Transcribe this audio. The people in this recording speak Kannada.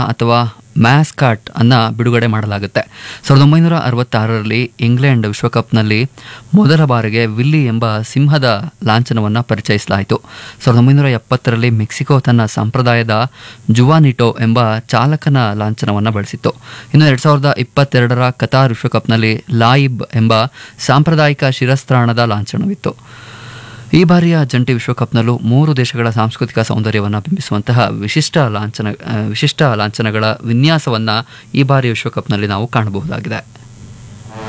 ಅಥವಾ ಮ್ಯಾಸ್ಕಾಟ್ ಅನ್ನ ಬಿಡುಗಡೆ ಮಾಡಲಾಗುತ್ತೆ ಸಾವಿರದ ಒಂಬೈನೂರ ಅರವತ್ತಾರರಲ್ಲಿ ಇಂಗ್ಲೆಂಡ್ ವಿಶ್ವಕಪ್ನಲ್ಲಿ ಮೊದಲ ಬಾರಿಗೆ ವಿಲ್ಲಿ ಎಂಬ ಸಿಂಹದ ಲಾಂಛನವನ್ನು ಪರಿಚಯಿಸಲಾಯಿತು ಸಾವಿರದ ಒಂಬೈನೂರ ಎಪ್ಪತ್ತರಲ್ಲಿ ಮೆಕ್ಸಿಕೋ ತನ್ನ ಸಂಪ್ರದಾಯದ ಜುವಾನಿಟೋ ಎಂಬ ಚಾಲಕನ ಲಾಂಛನವನ್ನು ಬಳಸಿತ್ತು ಇನ್ನು ಎರಡು ಸಾವಿರದ ಇಪ್ಪತ್ತೆರಡರ ಕತಾರ್ ವಿಶ್ವಕಪ್ನಲ್ಲಿ ಲಾಯಿಬ್ ಎಂಬ ಸಾಂಪ್ರದಾಯಿಕ ಶಿರಸ್ತ್ರಾಣದ ಲಾಂಛನವಿತ್ತು ಈ ಬಾರಿಯ ಜಂಟಿ ವಿಶ್ವಕಪ್ನಲ್ಲೂ ಮೂರು ದೇಶಗಳ ಸಾಂಸ್ಕೃತಿಕ ಸೌಂದರ್ಯವನ್ನು ಬಿಂಬಿಸುವಂತಹ ವಿಶಿಷ್ಟ ಲಾಂಛನ ಆ, ವಿಶಿಷ್ಟ ಲಾಂಛನಗಳ ವಿನ್ಯಾಸವನ್ನು ಈ ಬಾರಿ ವಿಶ್ವಕಪ್ನಲ್ಲಿ ನಾವು ಕಾಣಬಹುದಾಗಿದೆ